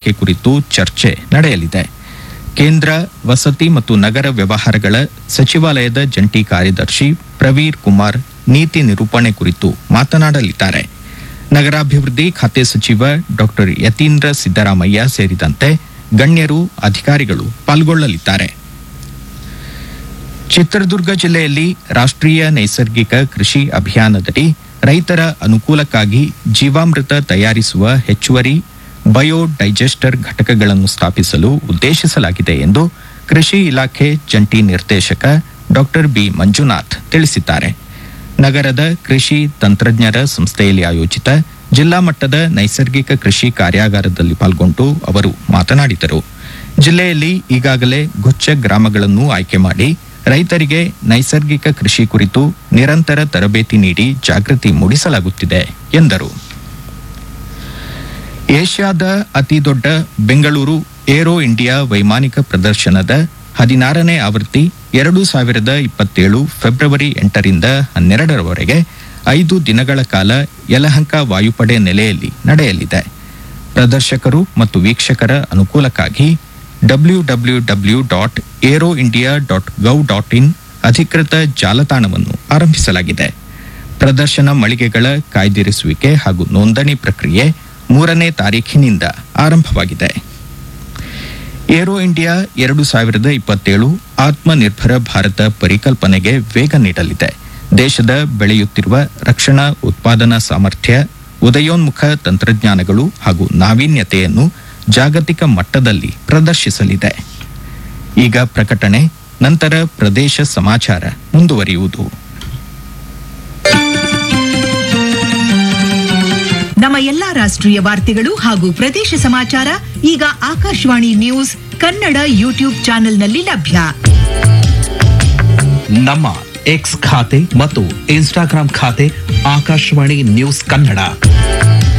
ಬಳಕೆ ಕುರಿತು ಚರ್ಚೆ ನಡೆಯಲಿದೆ ಕೇಂದ್ರ ವಸತಿ ಮತ್ತು ನಗರ ವ್ಯವಹಾರಗಳ ಸಚಿವಾಲಯದ ಜಂಟಿ ಕಾರ್ಯದರ್ಶಿ ಪ್ರವೀರ್ ಕುಮಾರ್ ನೀತಿ ನಿರೂಪಣೆ ಕುರಿತು ಮಾತನಾಡಲಿದ್ದಾರೆ ನಗರಾಭಿವೃದ್ಧಿ ಖಾತೆ ಸಚಿವ ಡಾಕ್ಟರ್ ಯತೀಂದ್ರ ಸಿದ್ದರಾಮಯ್ಯ ಸೇರಿದಂತೆ ಗಣ್ಯರು ಅಧಿಕಾರಿಗಳು ಪಾಲ್ಗೊಳ್ಳಲಿದ್ದಾರೆ ಚಿತ್ರದುರ್ಗ ಜಿಲ್ಲೆಯಲ್ಲಿ ರಾಷ್ಟ್ರೀಯ ನೈಸರ್ಗಿಕ ಕೃಷಿ ಅಭಿಯಾನದಡಿ ರೈತರ ಅನುಕೂಲಕ್ಕಾಗಿ ಜೀವಾಮೃತ ತಯಾರಿಸುವ ಹೆಚ್ಚುವರಿ ಬಯೋ ಡೈಜೆಸ್ಟರ್ ಘಟಕಗಳನ್ನು ಸ್ಥಾಪಿಸಲು ಉದ್ದೇಶಿಸಲಾಗಿದೆ ಎಂದು ಕೃಷಿ ಇಲಾಖೆ ಜಂಟಿ ನಿರ್ದೇಶಕ ಡಾಕ್ಟರ್ ಬಿ ಮಂಜುನಾಥ್ ತಿಳಿಸಿದ್ದಾರೆ ನಗರದ ಕೃಷಿ ತಂತ್ರಜ್ಞರ ಸಂಸ್ಥೆಯಲ್ಲಿ ಆಯೋಜಿತ ಜಿಲ್ಲಾ ಮಟ್ಟದ ನೈಸರ್ಗಿಕ ಕೃಷಿ ಕಾರ್ಯಾಗಾರದಲ್ಲಿ ಪಾಲ್ಗೊಂಡು ಅವರು ಮಾತನಾಡಿದರು ಜಿಲ್ಲೆಯಲ್ಲಿ ಈಗಾಗಲೇ ಗುಚ್ಚ ಗ್ರಾಮಗಳನ್ನು ಆಯ್ಕೆ ಮಾಡಿ ರೈತರಿಗೆ ನೈಸರ್ಗಿಕ ಕೃಷಿ ಕುರಿತು ನಿರಂತರ ತರಬೇತಿ ನೀಡಿ ಜಾಗೃತಿ ಮೂಡಿಸಲಾಗುತ್ತಿದೆ ಎಂದರು ಏಷ್ಯಾದ ಅತಿದೊಡ್ಡ ಬೆಂಗಳೂರು ಏರೋ ಇಂಡಿಯಾ ವೈಮಾನಿಕ ಪ್ರದರ್ಶನದ ಹದಿನಾರನೇ ಆವೃತ್ತಿ ಎರಡು ಸಾವಿರದ ಇಪ್ಪತ್ತೇಳು ಫೆಬ್ರವರಿ ಎಂಟರಿಂದ ಹನ್ನೆರಡರವರೆಗೆ ಐದು ದಿನಗಳ ಕಾಲ ಯಲಹಂಕ ವಾಯುಪಡೆ ನೆಲೆಯಲ್ಲಿ ನಡೆಯಲಿದೆ ಪ್ರದರ್ಶಕರು ಮತ್ತು ವೀಕ್ಷಕರ ಅನುಕೂಲಕ್ಕಾಗಿ W W W dot aero India dot gov dot in ಅಧಿಕೃತ ಜಾಲತಾಣವನ್ನು ಆರಂಭಿಸಲಾಗಿದೆ ಪ್ರದರ್ಶನ ಮಳಿಗೆಗಳ ಕಾಯ್ದಿರಿಸುವಿಕೆ ಹಾಗೂ ನೋಂದಣಿ ಪ್ರಕ್ರಿಯೆ ಮೂರನೇ ತಾರೀಖಿನಿಂದ ಆರಂಭವಾಗಿದೆ ಏರೋ ಇಂಡಿಯಾ ಎರಡು ಸಾವಿರದ ಇಪ್ಪತ್ತೇಳು ಆತ್ಮನಿರ್ಭರ ಭಾರತ ಪರಿಕಲ್ಪನೆಗೆ ವೇಗ ನೀಡಲಿದೆ ದೇಶದ ಬೆಳೆಯುತ್ತಿರುವ ರಕ್ಷಣಾ ಉತ್ಪಾದನಾ ಸಾಮರ್ಥ್ಯ ಉದಯೋನ್ಮುಖ ತಂತ್ರಜ್ಞಾನಗಳು ಹಾಗೂ ನಾವೀನ್ಯತೆಯನ್ನು ಜಾಗತಿಕ ಮಟ್ಟದಲ್ಲಿ ಪ್ರದರ್ಶಿಸಲಿದೆ ಈಗ ಪ್ರಕಟಣೆ ನಂತರ ಪ್ರದೇಶ ಸಮಾಚಾರ ಮುಂದುವರಿಯುವುದು ನಮ್ಮ ಎಲ್ಲಾ ರಾಷ್ಟ್ರೀಯ ವಾರ್ತೆಗಳು ಹಾಗೂ ಪ್ರದೇಶ ಸಮಾಚಾರ ಈಗ ಆಕಾಶವಾಣಿ ನ್ಯೂಸ್ ಕನ್ನಡ ಯೂಟ್ಯೂಬ್ ಚಾನೆಲ್ನಲ್ಲಿ ಲಭ್ಯ ನಮ್ಮ ಎಕ್ಸ್ ಖಾತೆ ಮತ್ತು ಇನ್ಸ್ಟಾಗ್ರಾಂ ಖಾತೆ ಆಕಾಶವಾಣಿ ನ್ಯೂಸ್ ಕನ್ನಡ